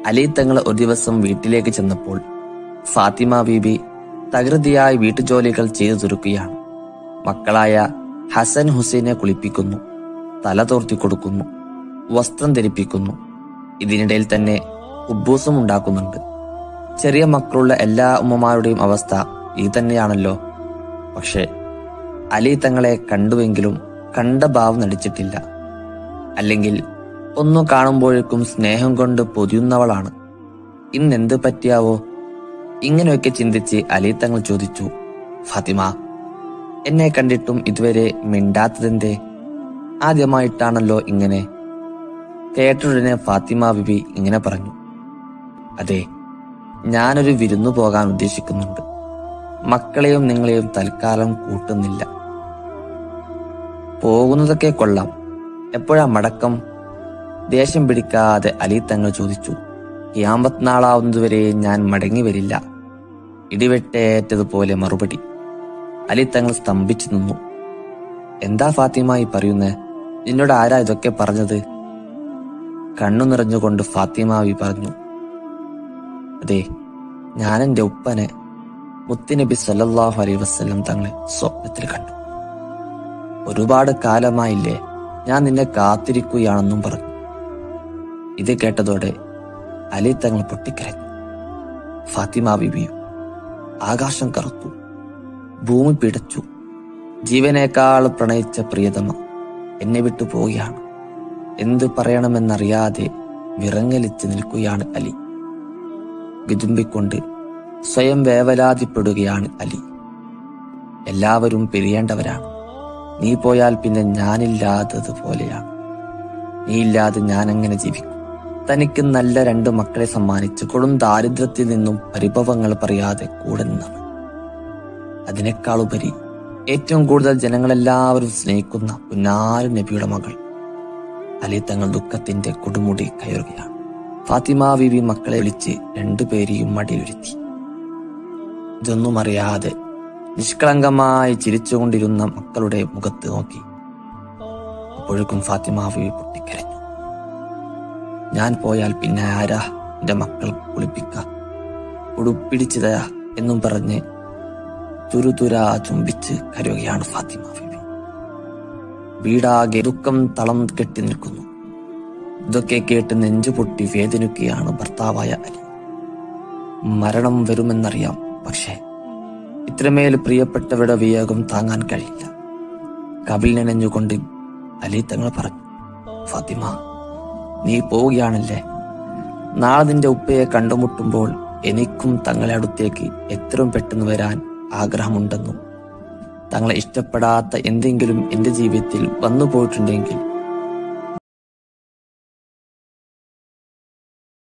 അലി തങ്ങൾ ഒരു ദിവസം വീട്ടിലേക്ക് ചെന്നപ്പോൾ ഫാത്തിമ ബീബി തകൃതിയായി വീട്ടുജോലികൾ ചെയ്തു തീർക്കുകയാണ് മക്കളായ ഹസൻ ഹുസൈനെ കുളിപ്പിക്കുന്നു തല തോർത്തി കൊടുക്കുന്നു വസ്ത്രം ധരിപ്പിക്കുന്നു ഇതിനിടയിൽ തന്നെ ഉബ്ബൂസും ഉണ്ടാക്കുന്നുണ്ട് ചെറിയ മക്കളുള്ള എല്ലാ ഉമ്മമാരുടെയും അവസ്ഥ ഇത് തന്നെയാണല്ലോ പക്ഷേ അലി തങ്ങളെ കണ്ടുവെങ്കിലും കണ്ട ഭാവം നടിച്ചിട്ടില്ല അല്ലെങ്കിൽ ഒന്നു കാണുമ്പോഴേക്കും സ്നേഹം കൊണ്ട് പൊതിയുന്നവളാണ് ഇന്നെന്ത് പറ്റിയാവോ ഇങ്ങനെയൊക്കെ ചിന്തിച്ച് അലി തങ്ങൾ ചോദിച്ചു ഫാത്തിമ എന്നെ കണ്ടിട്ടും ഇതുവരെ മിണ്ടാത്തതെന്തേ ആദ്യമായിട്ടാണല്ലോ ഇങ്ങനെ കേട്ടുടനെ ഫാത്തിമ ബിബി ഇങ്ങനെ പറഞ്ഞു അതെ ഞാനൊരു വിരുന്നു പോകാൻ ഉദ്ദേശിക്കുന്നുണ്ട് മക്കളെയും നിങ്ങളെയും തൽക്കാലം കൂട്ടുന്നില്ല പോകുന്നതൊക്കെ കൊള്ളാം എപ്പോഴാ മടക്കം ദേഷ്യം പിടിക്കാതെ അലി തങ്ങൾ ചോദിച്ചു യാമ്പത്ത് നാളാവുന്നതുവരെ ഞാൻ മടങ്ങി വരില്ല ഇടിവെട്ടേറ്റതുപോലെ മറുപടി അലി തങ്ങൾ സ്തംഭിച്ചു നിന്നു എന്താ ഫാത്തിമായി പറയുന്നേ നിന്നോട് ആരാ ഇതൊക്കെ പറഞ്ഞത് കണ്ണു നിറഞ്ഞുകൊണ്ട് ഫാത്തിമാവി പറഞ്ഞു അതെ ഞാൻ എൻ്റെ ഉപ്പനെ മുത്തുനബി സല്ലല്ലാഹു അലൈഹി വസല്ലം തങ്ങളെ സ്വപ്നത്തിൽ കണ്ടു ഒരുപാട് കാലമായില്ലേ ഞാൻ നിന്നെ കാത്തിരിക്കുകയാണെന്നും പറഞ്ഞു ഇത് കേട്ടതോടെ അലി തങ്ങൾ പൊട്ടിക്കരഞ്ഞു ഫാത്തിമ ബിബിയും ആകാശം കറുത്തു ഭൂമി പിടച്ചു ജീവനേക്കാൾ പ്രണയിച്ച പ്രിയതമ എന്നെ വിട്ടു പോവുകയാണ് എന്തു പറയണമെന്നറിയാതെ വിറങ്ങലിച്ച് നിൽക്കുകയാണ് അലി വിതുമ്പിക്കൊണ്ട് സ്വയം വേവലാതിപ്പെടുകയാണ് അലി എല്ലാവരും പിരിയേണ്ടവരാണ് നീ പോയാൽ പിന്നെ ഞാനില്ലാത്തതുപോലെയാണ് നീ ഇല്ലാതെ ഞാൻ എങ്ങനെ ജീവിക്കും തനിക്ക് നല്ല രണ്ട് മക്കളെ സമ്മാനിച്ച് കൊടും ദാരിദ്ര്യത്തിൽ നിന്നും പരിഭവങ്ങൾ പറയാതെ കൂടെ നിന്നവൾ അതിനേക്കാളുപരി ഏറ്റവും കൂടുതൽ ജനങ്ങളെല്ലാവരും സ്നേഹിക്കുന്ന പുന്നാരു നബിയുടെ മകൾ അലി തങ്ങൾ ദുഃഖത്തിന്റെ കൊടുമുടി കയറുകയാണ് ഫാത്തിമ ബീവി മക്കളെ വിളിച്ച് രണ്ടുപേരെയും മടിയിലിരുത്തി ഇതൊന്നും അറിയാതെ നിഷ്കളങ്കമായി ചിരിച്ചുകൊണ്ടിരുന്ന മക്കളുടെ മുഖത്ത് നോക്കി അപ്പോഴേക്കും ഫാത്തിമ ബീവി പൊട്ടിക്കരഞ്ഞു ഞാൻ പോയാൽ പിന്നെ ആരാ എന്റെ മക്കൾ കുളിപ്പിക്ക ഉടുപ്പിടിച്ചു തരാ എന്നും പറഞ്ഞ് തുരുതുരാ ചുംബിച്ച് കരയുകയാണ് ഫാത്തിമ ബീവി വീടാകെ ദുഃഖം തളം കെട്ടി നിൽക്കുന്നു ഇതൊക്കെ കേട്ട് നെഞ്ചു പൊട്ടി വേദനിക്കുകയാണ് ഭർത്താവായ അലി മരണം വരുമെന്നറിയാം പക്ഷേ ഇത്രമേൽ പ്രിയപ്പെട്ടവരുടെ വിയോഗം താങ്ങാൻ കഴിയില്ല കവിൽ നനഞ്ഞുകൊണ്ട് അലി തങ്ങൾ പറഞ്ഞു ഫാത്തിമ നീ പോവുകയാണല്ലേ നാളെ നിന്റെ ഉപ്പയെ കണ്ടുമുട്ടുമ്പോൾ എനിക്കും തങ്ങളെ അടുത്തേക്ക് എത്രയും പെട്ടെന്ന് വരാൻ ആഗ്രഹമുണ്ടെന്നും തങ്ങളെ ഇഷ്ടപ്പെടാത്ത എന്തെങ്കിലും എന്റെ ജീവിതത്തിൽ വന്നു പോയിട്ടുണ്ടെങ്കിൽ